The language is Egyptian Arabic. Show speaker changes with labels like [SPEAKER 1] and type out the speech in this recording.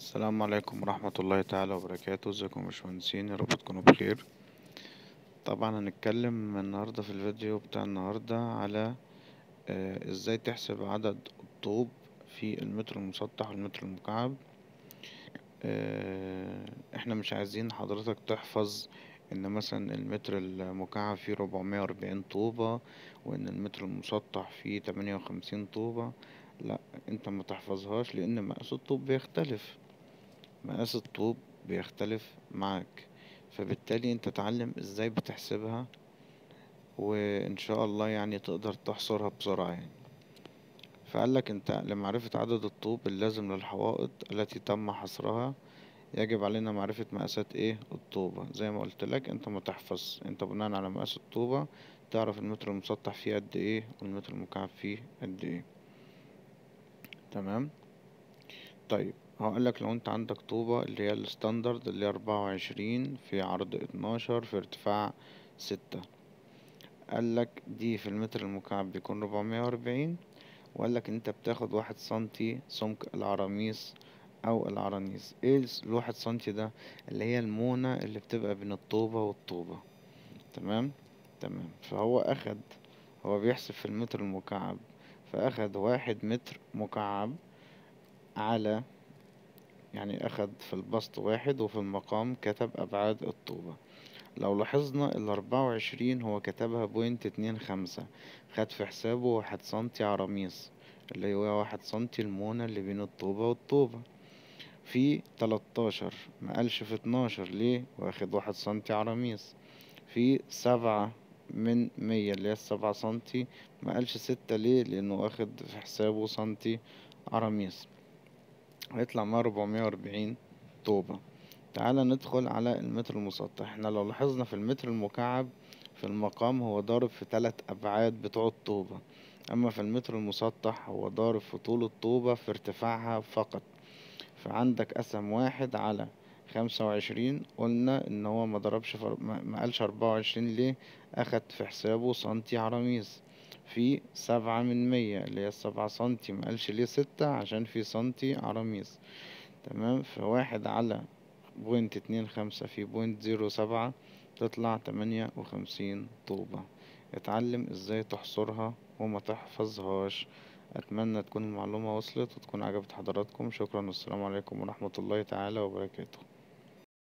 [SPEAKER 1] السلام عليكم ورحمة الله تعالى وبركاته ازيكم يا باشمهندسين يا رب تكونوا بخير طبعا هنتكلم النهاردة في الفيديو بتاع النهاردة على آه، ازاي تحسب عدد الطوب في المتر المسطح والمتر المكعب آه، احنا مش عايزين حضرتك تحفظ ان مثلا المتر المكعب فيه ربعمية وأربعين طوبة وان المتر المسطح فيه تمانية وخمسين طوبة لا انت ما تحفظهاش لان مقاس الطوب بيختلف مقاس الطوب بيختلف معاك فبالتالي انت تعلم ازاي بتحسبها وان شاء الله يعني تقدر تحصرها بسرعة يعني فقالك انت لمعرفة عدد الطوب اللازم للحوائط التي تم حصرها يجب علينا معرفة مقاسات ايه الطوبة زي ما قلت لك انت ما تحفظ انت بناء على مقاس الطوبة تعرف المتر المسطح فيه قد ايه والمتر المكعب فيه قد ايه تمام طيب هقولك لو انت عندك طوبة اللي هي الستاندرد اللي هي أربعة وعشرين في عرض اتناشر في ارتفاع ستة قالك دي في المتر المكعب بيكون ربعمية وأربعين وقالك انت بتاخد واحد سنتي سمك العراميس أو العرانيس ايه الواحد سنتي ده اللي هي المونة اللي بتبقى بين الطوبة والطوبة تمام تمام فهو أخد هو بيحسب في المتر المكعب فأخد واحد متر مكعب على يعني أخد في البسط واحد وفي المقام كتب أبعاد الطوبة لو لاحظنا الأربعة وعشرين هو كتبها بوينت اتنين خمسة خد في حسابه واحد سنتي عراميس اللي هو واحد سنتي المونة اللي بين الطوبة والطوبة في تلاتاشر مقالش في اتناشر ليه واخد واحد سنتي عراميس في سبعة من مية اللي هي السبعة سنتي مقالش ستة ليه لأنه واخد في حسابه سنتي عراميس هيطلع معاه ربعمية وأربعين طوبة تعالى ندخل على المتر المسطح احنا لو لاحظنا في المتر المكعب في المقام هو ضارب في تلات أبعاد بتوع الطوبة أما في المتر المسطح هو ضارب في طول الطوبة في ارتفاعها فقط فعندك قسم واحد على خمسة وعشرين قلنا ان هو ما ضربش فر... ما قالش أربعة وعشرين ليه أخد في حسابه سنتي عراميس في سبعة من مية اللي هي السبعة سنتي مقالش ليه ستة عشان في سنتي عراميس تمام فواحد على بوينت اتنين خمسة في بوينت زيرو سبعة تطلع تمانية وخمسين طوبة اتعلم ازاي تحصرها وما تحفظهاش اتمنى تكون المعلومة وصلت وتكون عجبت حضراتكم شكرا والسلام عليكم ورحمة الله تعالى وبركاته